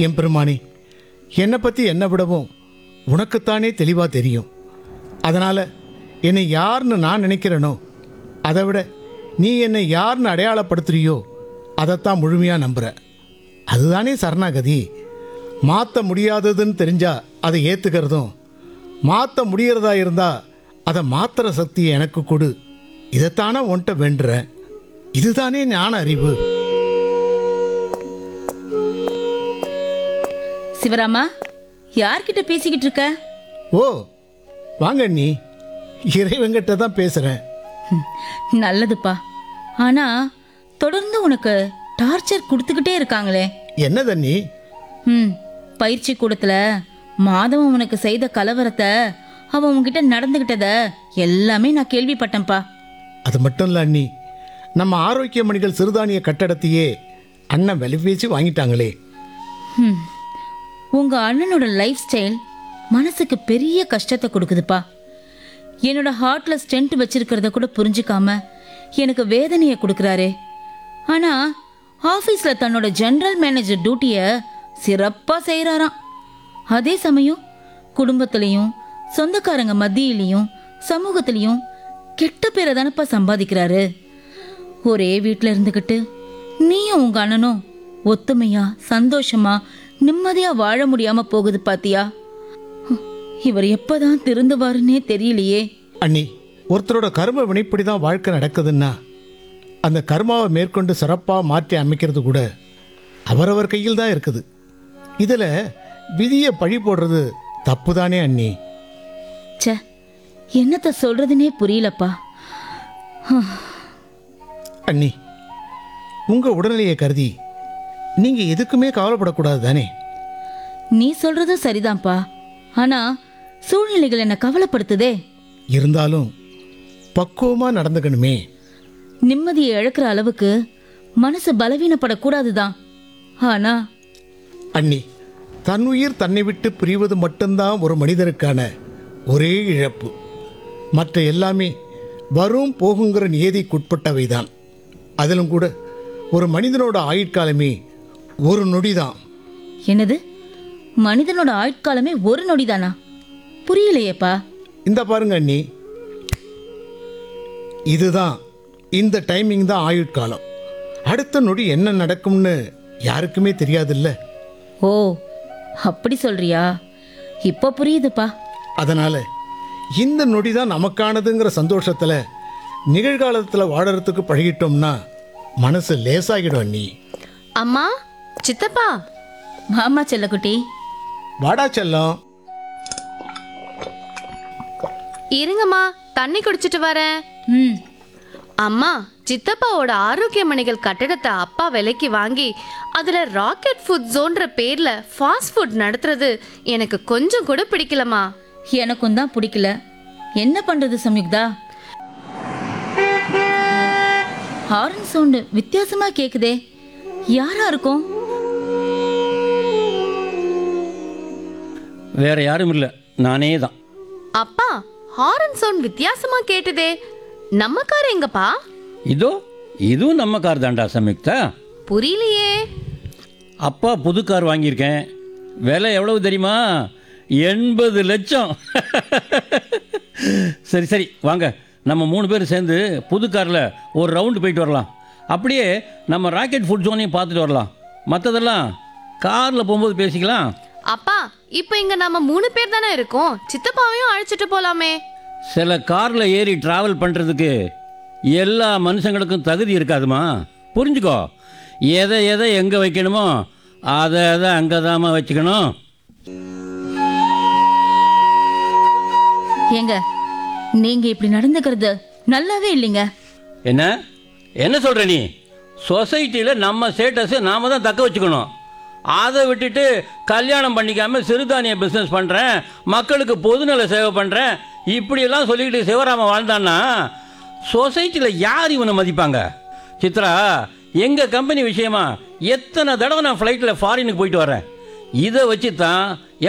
என் பெருமானி என்னை பற்றி என்னை விடவும் உனக்குத்தானே தெளிவாக தெரியும் அதனால் என்னை யாருன்னு நான் நினைக்கிறேனோ அதை விட நீ என்னை யாருன்னு அடையாளப்படுத்துறியோ அதைத்தான் முழுமையாக நம்புற அதுதானே சரணாகதி மாற்ற முடியாததுன்னு தெரிஞ்சா அதை ஏற்றுக்கிறதும் மாற்ற முடியறதா இருந்தா அதை மாத்துற சக்தியை எனக்கு கொடு இதைத்தானே உன்கிட்ட வேண்டுறேன் இதுதானே ஞான அறிவு சிவராமா யார்கிட்ட பேசிக்கிட்டு இருக்க ஓ வாங்க நீ இறைவங்கிட்ட தான் பேசுகிறேன் ஹம், நல்லதுப்பா ஆனா தொடர்ந்து உனக்கு டார்ச்சர் கொடுத்துக்கிட்டே இருக்காங்களே என்ன தண்ணி ம் பயிற்சி கூடத்துல மாதவன் உனக்கு செய்த கலவரத்தை அவன் உன்கிட்ட நடந்துகிட்டத எல்லாமே நான் கேள்விப்பட்டேன்ப்பா அது மட்டும் இல்லை அண்ணி நம்ம ஆரோக்கிய மணிகள் சிறுதானிய கட்டடத்தையே அண்ணன் விலை பேசி வாங்கிட்டாங்களே ஹம், உங்க அண்ணனோட லைஃப் ஸ்டைல் மனசுக்கு பெரிய கஷ்டத்தை கொடுக்குதுப்பா என்னோட ஹார்ட்ல ஸ்டென்ட் வச்சிருக்கிறத கூட புரிஞ்சுக்காம எனக்கு வேதனையை கொடுக்குறாரே ஆனா ஆபீஸ்ல தன்னோட ஜெனரல் மேனேஜர் டியூட்டிய சிறப்பா செய்யறாராம் அதே சமயம் குடும்பத்திலையும் சொந்தக்காரங்க மத்தியிலையும் சமூகத்திலையும் கெட்ட பேரை தானப்பா சம்பாதிக்கிறாரு ஒரே வீட்டில் இருந்துக்கிட்டு நீயும் உங்க அண்ணனும் ஒத்துமையா சந்தோஷமா நிம்மதியா வாழ முடியாம போகுது பாத்தியா ஹம், இவர் எப்பதான் திருந்துவாருன்னே தெரியலையே அண்ணி ஒருத்தரோட கர்ம வினைப்படி தான் வாழ்க்கை நடக்குதுன்னா அந்த கர்மாவை மேற்கொண்டு சிறப்பாக மாற்றி அமைக்கிறது கூட அவரவர் கையில் தான் இருக்குது இதில் விதியை பழி போடுறது தப்பு தானே அண்ணி ச்சே என்னத்த சொல்றதுனே புரியலப்பா அண்ணி உங்கள் உடல்நிலையை கருதி நீங்கள் எதுக்குமே கவலைப்படக்கூடாது தானே நீ சொல்றதும் சரிதான்ப்பா ஆனா சூழ்நிலைகள் என்ன கவலைப்படுத்துதே இருந்தாலும் பக்குவமாக நடந்துக்கணுமே நிம்மதியை இழக்கிற அளவுக்கு மனசு பலவீனப்படக்கூடாதுதான் ஆனா அண்ணி தன்னுயிர் தன்னை விட்டு பிரிவது மட்டும்தான் ஒரு மனிதருக்கான ஒரே இழப்பு மற்ற எல்லாமே வரும் போகுங்கிற நியதிக்குட்பட்டவை தான் அதிலும் கூட ஒரு மனிதனோட ஆயுட்காலமே ஒரு நொடி தான் என்னது மனிதனோட ஆயுட்காலமே ஒரு நொடிதானா புரியலையேப்பா இந்த பாருங்க அண்ணி இதுதான் இந்த டைமிங் தான் ஆயுட்காலம் அடுத்த நொடி என்ன நடக்கும்னு யாருக்குமே தெரியாதுல்ல ஓ அப்படி சொல்றியா இப்போ புரியுதுப்பா அதனால இந்த நொடி தான் நமக்கானதுங்கிற சந்தோஷத்துல நிகழ்காலத்துல வாழறதுக்கு பழகிட்டோம்னா மனசு லேசாகிடும் அண்ணி அம்மா சித்தப்பா மாமா செல்லக்குட்டி வாடா செல்லம் இருங்கம்மா தண்ணி குடிச்சிட்டு வரேன் ம் அம்மா சித்தப்பாவோட ஆரோக்கிய மணிகள் கட்டடத்தை அப்பா விலைக்கு வாங்கி அதுல ராக்கெட் ஃபுட் ஜோன்ற பேர்ல ஃபாஸ்ட் ஃபுட் நடத்துறது எனக்கு கொஞ்சம் கூட பிடிக்கலம்மா எனக்கும் தான் பிடிக்கல என்ன பண்றது சம்யுக்தா ஹாரன் சவுண்டு வித்தியாசமா கேக்குதே யாரா இருக்கும் வேற யாரும் இல்லை நானே தான் அப்பா ஹாரன் சவுண்ட் வித்தியாசமா கேட்டுதே நம்ம கார் எங்கப்பா இதோ இதுவும் நம்ம கார் தான்டா சம்யுக்தா புரியலையே அப்பா புது கார் வாங்கியிருக்கேன் விலை எவ்வளவு தெரியுமா எண்பது லட்சம் சரி சரி வாங்க நம்ம மூணு பேர் சேர்ந்து புது காரில் ஒரு ரவுண்டு போயிட்டு வரலாம் அப்படியே நம்ம ராக்கெட் ஃபுட் ஜோனையும் பார்த்துட்டு வரலாம் மற்றதெல்லாம் காரில் போகும்போது பேசிக்கலாம் அப்பா இப்போ இங்க நம்ம மூணு பேர் தானே இருக்கோம் சித்தப்பாவையும் அழைச்சிட்டு போலாமே சில காரில் ஏறி டிராவல் பண்ணுறதுக்கு எல்லா மனுஷங்களுக்கும் தகுதி இருக்காதுமா புரிஞ்சுக்கோ எதை எதை எங்கே வைக்கணுமோ அதை அதை அங்கே தாம்மா வச்சுக்கணும் ஏங்க நீங்க இப்படி நடந்துக்கிறது நல்லாவே இல்லைங்க என்ன என்ன சொல்கிற நீ சொசைட்டியில் நம்ம ஸ்டேட்டஸை நாம தான் தக்க வச்சுக்கணும் அதை விட்டுட்டு கல்யாணம் பண்ணிக்காமல் சிறுதானிய பிஸ்னஸ் பண்ணுறேன் மக்களுக்கு பொதுநல சேவை பண்ணுறேன் இப்படியெல்லாம் சொல்லிக்கிட்டு சிவராம வாழ்ந்தான்னா சொசைட்டியில் யார் இவனை மதிப்பாங்க சித்ரா எங்கள் கம்பெனி விஷயமா எத்தனை தடவை நான் ஃப்ளைட்டில் ஃபாரினுக்கு போயிட்டு வரேன் இதை வச்சு தான்